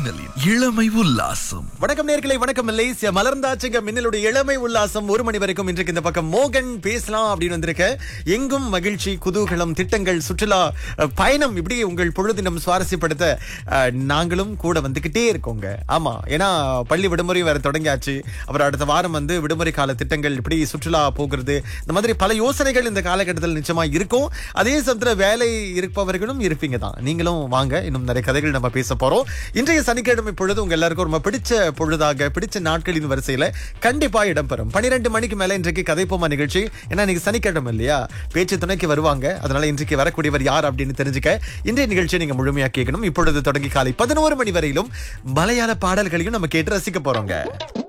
மின்னலின் இளமை உல்லாசம் வணக்கம் நேர்களை வணக்கம் மலேசியா மலர்ந்தாச்சுங்க மின்னலுடைய இளமை உல்லாசம் ஒரு மணி வரைக்கும் இன்றைக்கு இந்த பக்கம் மோகன் பேசலாம் அப்படின்னு வந்திருக்க எங்கும் மகிழ்ச்சி குதூகலம் திட்டங்கள் சுற்றுலா அஹ், பயணம் இப்படி உங்கள் பொழுதினம் சுவாரஸ்யப்படுத்த அஹ், நாங்களும் கூட வந்துகிட்டே இருக்கோங்க ஆமா ஏன்னா பள்ளி விடுமுறை வேற தொடங்கியாச்சு அப்புறம் அடுத்த வாரம் வந்து விடுமுறை கால திட்டங்கள் இப்படி சுற்றுலா போகிறது இந்த மாதிரி பல யோசனைகள் இந்த காலகட்டத்தில் நிச்சயமா இருக்கும் அதே சமயத்துல வேலை இருப்பவர்களும் இருப்பீங்க தான் நீங்களும் வாங்க இன்னும் நிறைய கதைகள் நம்ம பேச போறோம் இன்றைய சனிக்கிழமை பொழுது உங்க எல்லாருக்கும் ரொம்ப பிடிச்ச பொழுதாக பிடிச்ச நாட்களின் வரிசையில கண்டிப்பா இடம்பெறும் பன்னிரெண்டு மணிக்கு மேல இன்றைக்கு கதைப்போமா நிகழ்ச்சி ஏன்னா இன்னைக்கு சனிக்கிழமை இல்லையா பேச்சு துணைக்கு வருவாங்க அதனால இன்றைக்கு வரக்கூடியவர் யார் அப்படின்னு தெரிஞ்சுக்க இன்றைய நிகழ்ச்சியை நீங்க முழுமையா கேட்கணும் இப்பொழுது தொடங்கி காலை பதினோரு மணி வரையிலும் மலையாள பாடல்களையும் நம்ம கேட்டு ரசிக்க போறோங்க